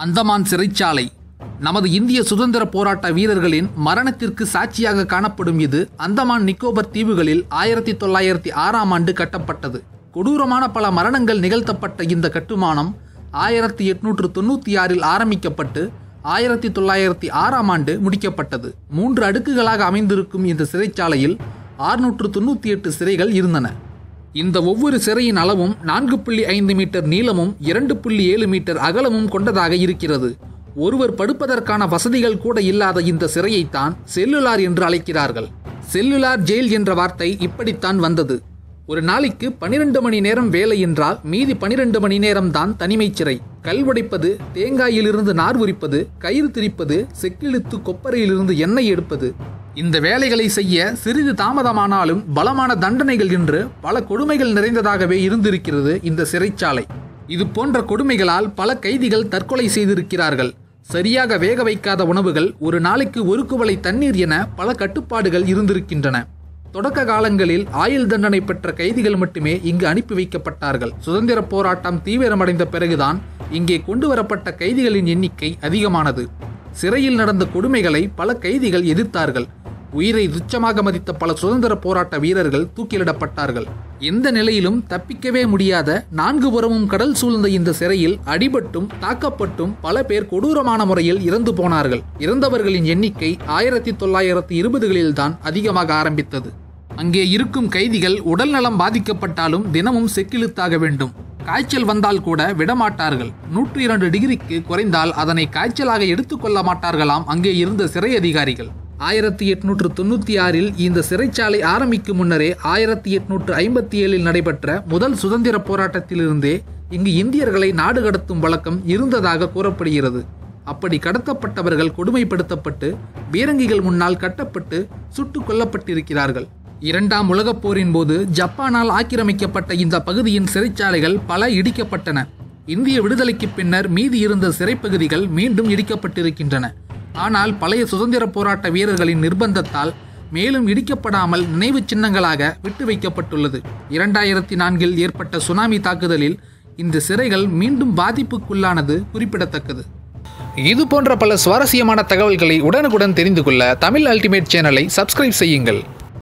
அந்தமான் சிறைச்சாலை நமது இந்திய சுதந்திர போராட்ட வீரர்களின் மரணத்திற்கு சாட்சியாக காணப்படும் இது அந்தமான் நிக்கோபர் தீவுகளில் ஆயிரத்தி தொள்ளாயிரத்தி ஆறாம் ஆண்டு கட்டப்பட்டது கொடூரமான பல மரணங்கள் நிகழ்த்தப்பட்ட இந்த கட்டுமானம் ஆயிரத்தி எட்நூற்று தொண்ணூற்றி ஆறில் ஆரம்பிக்கப்பட்டு ஆயிரத்தி தொள்ளாயிரத்தி ஆறாம் ஆண்டு முடிக்கப்பட்டது மூன்று அடுக்குகளாக அமைந்திருக்கும் இந்த சிறைச்சாலையில் ஆறுநூற்று தொண்ணூற்றி எட்டு சிறைகள் இருந்தன இந்த ஒவ்வொரு சிறையின் அளவும் நான்கு புள்ளி ஐந்து மீட்டர் நீளமும் இரண்டு புள்ளி ஏழு மீட்டர் அகலமும் கொண்டதாக இருக்கிறது ஒருவர் படுப்பதற்கான வசதிகள் கூட இல்லாத இந்த சிறையைத்தான் செல்லுலார் என்று அழைக்கிறார்கள் செல்லுலார் ஜெயில் என்ற வார்த்தை இப்படித்தான் வந்தது ஒரு நாளைக்கு பனிரெண்டு மணி நேரம் வேலை என்றால் மீதி பனிரெண்டு மணி நேரம் தான் தனிமைச் சிறை கல் உடைப்பது தேங்காயிலிருந்து நார் உரிப்பது கயிறு திரிப்பது செக்கிழுத்து கொப்பரையிலிருந்து எண்ணெய் எடுப்பது இந்த வேலைகளை செய்ய சிறிது தாமதமானாலும் பலமான தண்டனைகள் என்று பல கொடுமைகள் நிறைந்ததாகவே இருந்திருக்கிறது இந்த சிறைச்சாலை இது போன்ற கொடுமைகளால் பல கைதிகள் தற்கொலை செய்திருக்கிறார்கள் சரியாக வேக வைக்காத உணவுகள் ஒரு நாளைக்கு ஒரு குவளை தண்ணீர் என பல கட்டுப்பாடுகள் இருந்திருக்கின்றன தொடக்க காலங்களில் ஆயுள் தண்டனை பெற்ற கைதிகள் மட்டுமே இங்கு அனுப்பி வைக்கப்பட்டார்கள் சுதந்திர போராட்டம் தீவிரமடைந்த பிறகுதான் இங்கே கொண்டு வரப்பட்ட கைதிகளின் எண்ணிக்கை அதிகமானது சிறையில் நடந்த கொடுமைகளை பல கைதிகள் எதிர்த்தார்கள் உயிரை துச்சமாக மதித்த பல சுதந்திர போராட்ட வீரர்கள் தூக்கிலிடப்பட்டார்கள் எந்த நிலையிலும் தப்பிக்கவே முடியாத நான்கு புறமும் கடல் சூழ்ந்த இந்த சிறையில் அடிபட்டும் தாக்கப்பட்டும் பல பேர் கொடூரமான முறையில் இறந்து போனார்கள் இறந்தவர்களின் எண்ணிக்கை ஆயிரத்தி தொள்ளாயிரத்தி இருபதுகளில்தான் அதிகமாக ஆரம்பித்தது அங்கே இருக்கும் கைதிகள் உடல் நலம் பாதிக்கப்பட்டாலும் தினமும் செக்கிழுத்தாக வேண்டும் காய்ச்சல் வந்தால் கூட விடமாட்டார்கள் நூற்றி இரண்டு டிகிரிக்கு குறைந்தால் அதனை காய்ச்சலாக எடுத்துக்கொள்ள மாட்டார்களாம் அங்கே இருந்த சிறை அதிகாரிகள் ஆயிரத்தி எட்நூற்று தொண்ணூற்றி ஆறில் இந்த சிறைச்சாலை ஆரம்பிக்கும் முன்னரே ஆயிரத்தி எட்நூற்று ஐம்பத்தி ஏழில் நடைபெற்ற முதல் சுதந்திர போராட்டத்திலிருந்தே இங்கு இந்தியர்களை நாடு கடத்தும் வழக்கம் இருந்ததாக கூறப்படுகிறது அப்படி கடத்தப்பட்டவர்கள் கொடுமைப்படுத்தப்பட்டு பீரங்கிகள் முன்னால் கட்டப்பட்டு சுட்டுக் கொல்லப்பட்டிருக்கிறார்கள் இரண்டாம் உலகப் போரின் போது ஜப்பானால் ஆக்கிரமிக்கப்பட்ட இந்த பகுதியின் சிறைச்சாலைகள் பல இடிக்கப்பட்டன இந்திய விடுதலைக்கு பின்னர் மீதி இருந்த சிறைப்பகுதிகள் மீண்டும் இடிக்கப்பட்டிருக்கின்றன ஆனால் பழைய சுதந்திர போராட்ட வீரர்களின் நிர்பந்தத்தால் மேலும் இடிக்கப்படாமல் நினைவு சின்னங்களாக விட்டு வைக்கப்பட்டுள்ளது இரண்டாயிரத்தி நான்கில் ஏற்பட்ட சுனாமி தாக்குதலில் இந்த சிறைகள் மீண்டும் பாதிப்புக்குள்ளானது குறிப்பிடத்தக்கது இது போன்ற பல சுவாரஸ்யமான தகவல்களை உடனுக்குடன் தெரிந்து கொள்ள தமிழ் அல்டிமேட் சேனலை சப்ஸ்கிரைப் செய்யுங்கள்